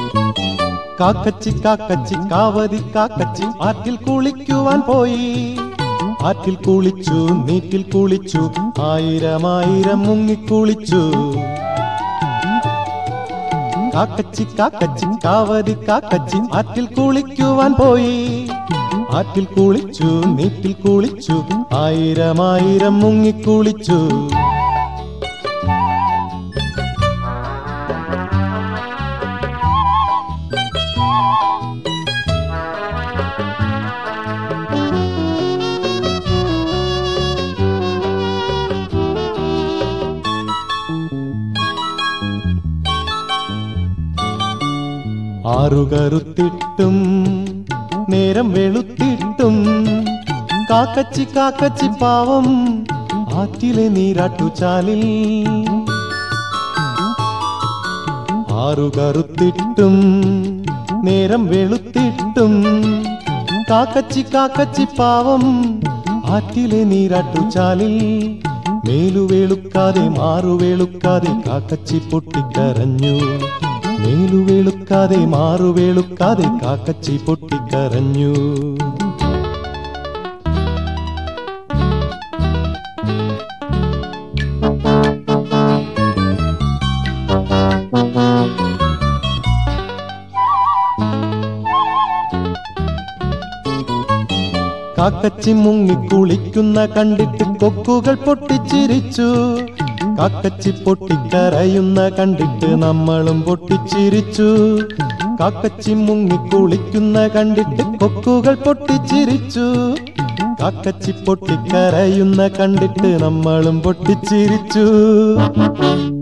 കാക്കച്ചി കാക്കച്ചി കാവതി കാക്കച്ചി ആറ്റിൽ കുളിക്കുവാൻ പോയി ആറ്റിൽ കുളിച്ചു നീറ്റിൽ കുളിച്ചു ആയിരം ആയിരം മുങ്ങിക്കുളിച്ചു കാക്കച്ചി കാക്കച്ചി കാവതി കാക്കച്ചി ആറ്റിൽ കുളിക്കുവാൻ പോയി ആറ്റിൽ കുളിച്ചു നീറ്റിൽ കുളിച്ചു ആയിരം ആയിരം മുങ്ങിക്കുളിച്ചു ആറുകറുത്തിട്ടും നേരം വെളുത്തിട്ടും കാക്കച്ചി കാക്കച്ചി പാവം ആറ്റിലെ നീരാട്ടുചാലിൽ ആറുകറുത്തിട്ടും നേരം വെളുത്തിട്ടും കാക്കച്ചി കാക്കച്ചി പാവം ആറ്റിലെ നീരാട്ടുചാലിൽ മേലുവേളുക്കാതെ മാറുവേളുക്കാതെ കാക്കച്ചി പൊട്ടിക്കരഞ്ഞു മേലുവേളുക്കാതെ മാറുവേളുക്കാതെ കാക്കച്ചി പൊട്ടിക്കരഞ്ഞു കാക്കച്ചി മുങ്ങിക്കുളിക്കുന്ന കണ്ടിട്ട് കൊക്കുകൾ പൊട്ടിച്ചിരിച്ചു കാക്കച്ചി പൊട്ടിക്കരയുന്ന കണ്ടിട്ട് നമ്മളും പൊട്ടിച്ചിരിച്ചു കാക്കച്ചി മുങ്ങിക്കുളിക്കുന്ന കണ്ടിട്ട് കൊക്കുകൾ പൊട്ടിച്ചിരിച്ചു കാക്കച്ചി പൊട്ടിക്കരയുന്ന കണ്ടിട്ട് നമ്മളും പൊട്ടിച്ചിരിച്ചു